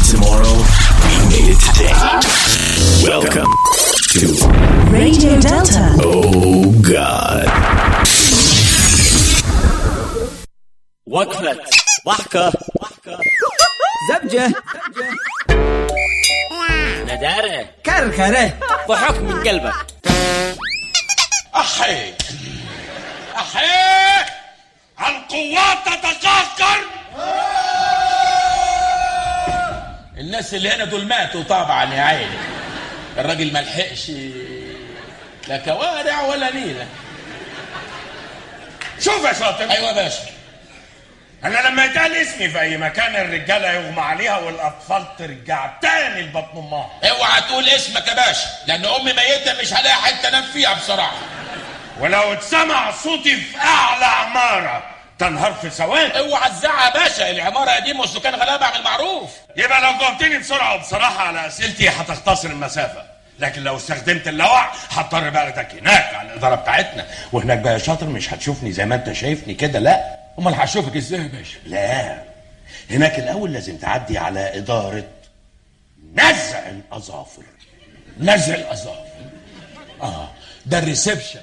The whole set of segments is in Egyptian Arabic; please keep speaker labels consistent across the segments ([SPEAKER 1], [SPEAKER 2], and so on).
[SPEAKER 1] tomorrow, we made it today. Welcome to
[SPEAKER 2] Radio Delta.
[SPEAKER 1] Oh God.
[SPEAKER 3] وقفة ضحكة
[SPEAKER 4] زبجة
[SPEAKER 3] ندارة
[SPEAKER 4] كركرة
[SPEAKER 3] ضحك من قلبك
[SPEAKER 5] أحي أحي القوات تتقهقر الناس اللي هنا دول ماتوا طبعا يا عيني الراجل ما لحقش لا كوارع ولا نيله
[SPEAKER 6] شوف يا شاطر
[SPEAKER 5] ايوه يا باشا
[SPEAKER 6] انا لما يتقال اسمي في اي مكان الرجاله يغمى عليها والاطفال ترجع تاني لبطن امها
[SPEAKER 5] اوعى تقول اسمك يا باشا لان امي ميته مش هلاقي حته انام فيها بصراحه
[SPEAKER 6] ولو اتسمع صوتي في اعلى عماره تنهار في ثواني
[SPEAKER 5] اوعى تزعق يا باشا العماره قديمه والسكان غلابه عن المعروف
[SPEAKER 6] يبقى لو جاوبتني بسرعه وبصراحه على اسئلتي هتختصر المسافه لكن لو استخدمت اللوع هضطر بقى اخدك هناك على الاداره بتاعتنا وهناك بقى يا شاطر مش هتشوفني زي ما انت شايفني كده لا
[SPEAKER 5] امال هشوفك ازاي يا باشا
[SPEAKER 6] لا هناك الاول لازم تعدي على اداره نزع الاظافر
[SPEAKER 5] نزع الاظافر اه ده الريسبشن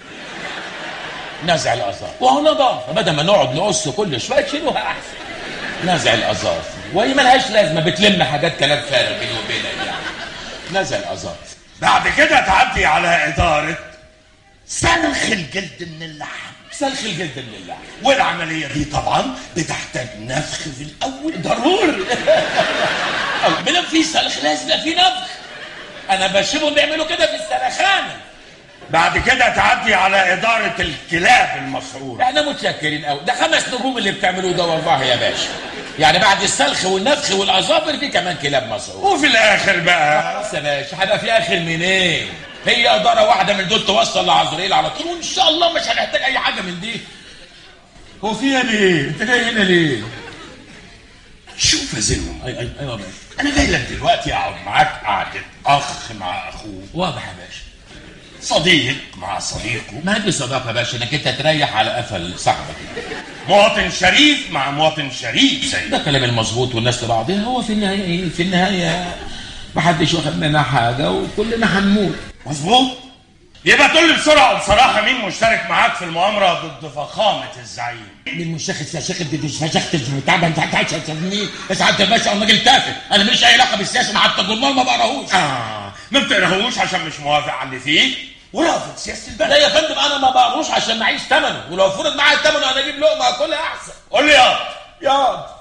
[SPEAKER 5] نزع الاظافر وهو نظافه بدل ما نقعد نقص كل شويه شيلوها احسن نزع الاظافر وهي ملهاش لازمه بتلم حاجات كلام فارغ بيني وبينك يعني نزع الاظافر
[SPEAKER 6] بعد كده تعدي على اداره سلخ الجلد من اللحم
[SPEAKER 5] سلخ الجلد من اللحم
[SPEAKER 6] والعمليه دي طبعا بتحتاج نفخ في الاول
[SPEAKER 5] ضروري ما في سلخ لازم يبقى في نفخ انا بشوفهم بيعملوا كده في السلخانه
[SPEAKER 6] بعد كده تعدي على اداره الكلاب المسعوره
[SPEAKER 5] احنا متشكرين قوي ده خمس نجوم اللي بتعملوه ده والله يا باشا يعني بعد السلخ والنفخ والاظافر في كمان كلاب مسعور
[SPEAKER 6] وفي الاخر بقى
[SPEAKER 5] بس يا باشا هيبقى في اخر منين هي اداره واحده من دول توصل لعزرائيل على طول وان شاء الله مش هنحتاج اي حاجه من دي هو فيها ليه انت جاي هنا ليه
[SPEAKER 6] شوف يا زلمه
[SPEAKER 5] اي اي ايوه يا باشا
[SPEAKER 6] انا جاي لك دلوقتي اقعد معاك قعده اخ مع اخوه
[SPEAKER 5] واضح يا باشا
[SPEAKER 6] صديق مع صديقه
[SPEAKER 5] ما دي صداقه يا باشا انك انت تريح على قفل صاحبك
[SPEAKER 6] مواطن شريف مع مواطن شريف سيد
[SPEAKER 5] ده كلام المظبوط والناس لبعضها هو في النهايه ايه في النهايه محدش واخد مننا حاجه وكلنا هنموت
[SPEAKER 6] مظبوط يبقى تقول لي بسرعه وبصراحه مين مشترك معاك في المؤامره ضد فخامه الزعيم
[SPEAKER 5] من مشاخد فشاخد دي فشاخد تعب انت هتعشني بس انت يا باشا انا راجل تافه انا ماليش اي علاقه بالسياسه حتى الجمال ما بقراهوش
[SPEAKER 6] اه ما بتقراهوش عشان مش موافق على اللي فيه ورافض سياسه البلد
[SPEAKER 5] لا يا فندم انا ما بقروش عشان معيش ثمنه ولو فرض معايا ثمنه انا اجيب لقمه اكلها احسن
[SPEAKER 6] قول لي ياض
[SPEAKER 5] ياض